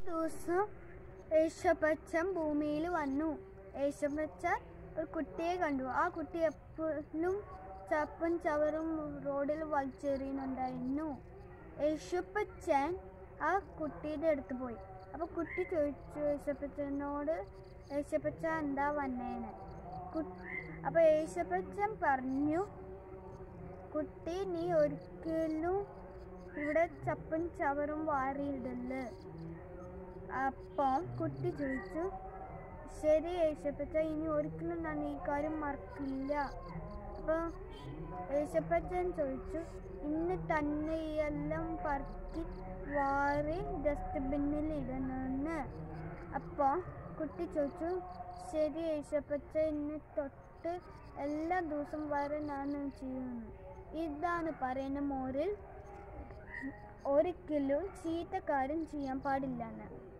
ദിവസം യേശപ്പച്ചൻ ഭൂമിയിൽ വന്നു യേശപ്പച്ചൻ ഒരു കുട്ടിയെ കണ്ടു ആ കുട്ടി എപ്പോഴും ചപ്പും ചവറും റോഡിൽ വലിച്ചെറിയുന്നുണ്ടായിരുന്നു യേശപ്പച്ചൻ ആ കുട്ടിയുടെ അടുത്ത് പോയി അപ്പൊ കുട്ടി ചോദിച്ചു യേശപ്പച്ചനോട് യേശപ്പച്ച എന്താ വന്നേന്ന് കു- അപ്പൊ യേശപ്പച്ചൻ പറഞ്ഞു കുട്ടി നീ ഒരിക്കലും ഇവിടെ ചപ്പും ചവറും വാരിയിടല് അപ്പം കുട്ടി ചോദിച്ചു ശരി യേശപ്പച്ച ഇനി ഒരിക്കലും ഞാൻ ഈ കാര്യം മറക്കില്ല അപ്പൊ യേശപ്പച്ചൻ ചോദിച്ചു ഇന്ന് തന്നെ ഈ എല്ലാം പറക്കി വാരി ഡസ്റ്റ്ബിന്നിൽ ഇടണമെന്ന് അപ്പോൾ കുട്ടി ചോദിച്ചു ശരി യേശപ്പച്ച ഇന്ന് തൊട്ട് എല്ലാ ദിവസം വരെ ഞാൻ ചെയ്യുന്നു ഇതാണ് പറയുന്ന മോറിൽ ഒരിക്കലും ചീത്ത കാര്യം ചെയ്യാൻ പാടില്ലെന്ന്